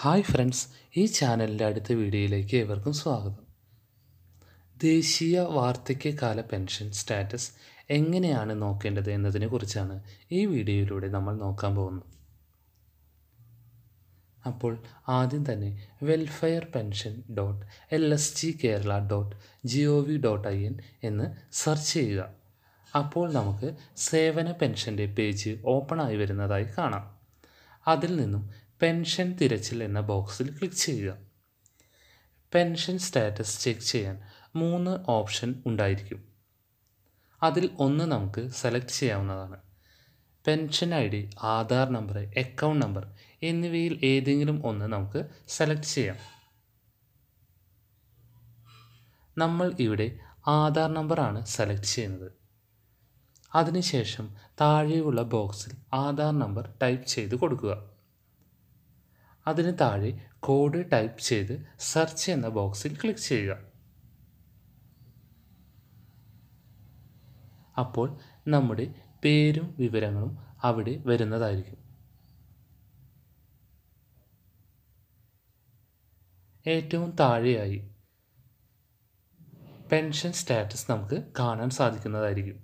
hi friends ഈ ചാനലിൻ്റെ അടുത്ത വീഡിയോയിലേക്ക് ഏവർക്കും സ്വാഗതം ദേശീയ വാർദ്ധക്യകാല പെൻഷൻ സ്റ്റാറ്റസ് എങ്ങനെയാണ് നോക്കേണ്ടത് എന്നതിനെ കുറിച്ചാണ് ഈ വീഡിയോയിലൂടെ നമ്മൾ നോക്കാൻ പോകുന്നത് അപ്പോൾ ആദ്യം തന്നെ welfare pension dot L S G Kerala dot G O V dot I N എന്ന് സെർച്ച് ചെയ്യുക അപ്പോൾ നമുക്ക് സേവന പെൻഷൻ്റെ പേജ് ഓപ്പൺ ആയി വരുന്നതായി കാണാം അതിൽ നിന്നും പെൻഷൻ തിരച്ചിൽ എന്ന ബോക്സിൽ ക്ലിക്ക് ചെയ്യുക പെൻഷൻ സ്റ്റാറ്റസ് ചെക്ക് ചെയ്യാൻ മൂന്ന് ഓപ്ഷൻ ഉണ്ടായിരിക്കും അതിൽ ഒന്ന് നമുക്ക് സെലക്ട് ചെയ്യാവുന്നതാണ് pension I D Aadhaar number account number എന്നിവയിൽ ഏതെങ്കിലും ഒന്ന് നമുക്ക് സെലക്ട് ചെയ്യാം നമ്മൾ ഇവിടെ ആധാർ നമ്പറാണ് സെലക്ട് ചെയ്യുന്നത് അതിനുശേഷം താഴെയുള്ള ബോക്സിൽ ആധാർ നമ്പർ ടൈപ്പ് ചെയ്ത് കൊടുക്കുക അതിന് താഴെ കോഡ് ടൈപ്പ് ചെയ്ത് സെർച്ച് എന്ന ബോക്സിൽ ക്ലിക്ക് ചെയ്യുക അപ്പോൾ നമ്മുടെ പേരും വിവരങ്ങളും അവിടെ വരുന്നതായിരിക്കും ഏറ്റവും താഴെയായി പെൻഷൻ സ്റ്റാറ്റസ് നമുക്ക് കാണാൻ സാധിക്കുന്നതായിരിക്കും